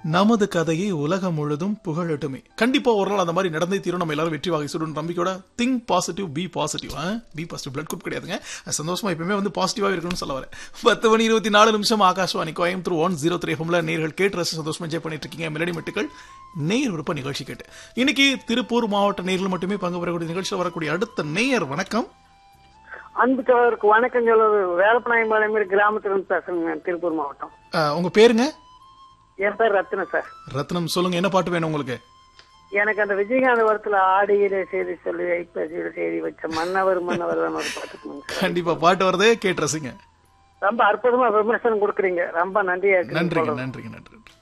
நமது கதையை உலகம் முழுதும் புகழட்டுமே கண்டிப்பா ஒரு நாள் அந்த மாதிரி நடந்தே தீரும் நம்ம எல்லாரும் வெற்றி வாகை சுடும் நம்பிக்கையோட think positive B positive B positive blood group கிடையாதுங்க அது சந்தோஷமா எப்பவுமே வந்து பாசிட்டிவா இருக்கணும்னு சொல்ல வரேன் பத்து மணி இருபத்தி நாலு நிமிஷம் Akashvani Coimbatore one zero three எஃப்எம்ல நேர்கள் கேட்டு ரசி சந்தோஷமா என்ஜாய் பண்ணிட்டு இருக்கீங்க மெலடி மெட்டுகள் நேர் விருப்ப நிகழ்ச்சி கேட்டு இன்னைக்கு திருப்பூர் மாவட்ட நேரில் மட்டுமே பங்கு பெறக்கூடிய நிகழ்ச்சியில் வரக்கூடிய அடுத்த நேயர் வணக்கம் அன்பு தோழருக்கு வணக்கம் சொல்வது வேலப்பநாயம்பாளையம் கிராமத்திலிருந்து பேசுறேங்க திருப்பூர் மாவட்டம் அஹ், உங்க பேருங்க என் பேர் ரத்னம் சார் ரத்னம் சொல்லுங்க என்ன பாட்டு வேணும் உங்களுக்கு எனக்கு அந்த விஜயகாந்த் வரத்துல ஆடியிலே செய்தி சொல்லி ஐப்பசியில செய்தி வச்ச மன்னவர் மன்னவர் தான் ஒரு பாட்டு இருக்குங்க சார். கண்டிப்பா பாட்டு வரதே கேட்டு ரசிங்க ரொம்ப அற்புதமா விமர்சனம் கொடுக்குறீங்க ரொம்ப நன்றியா இருக்கு நன்றிங்க நன்றிங்க நன்றி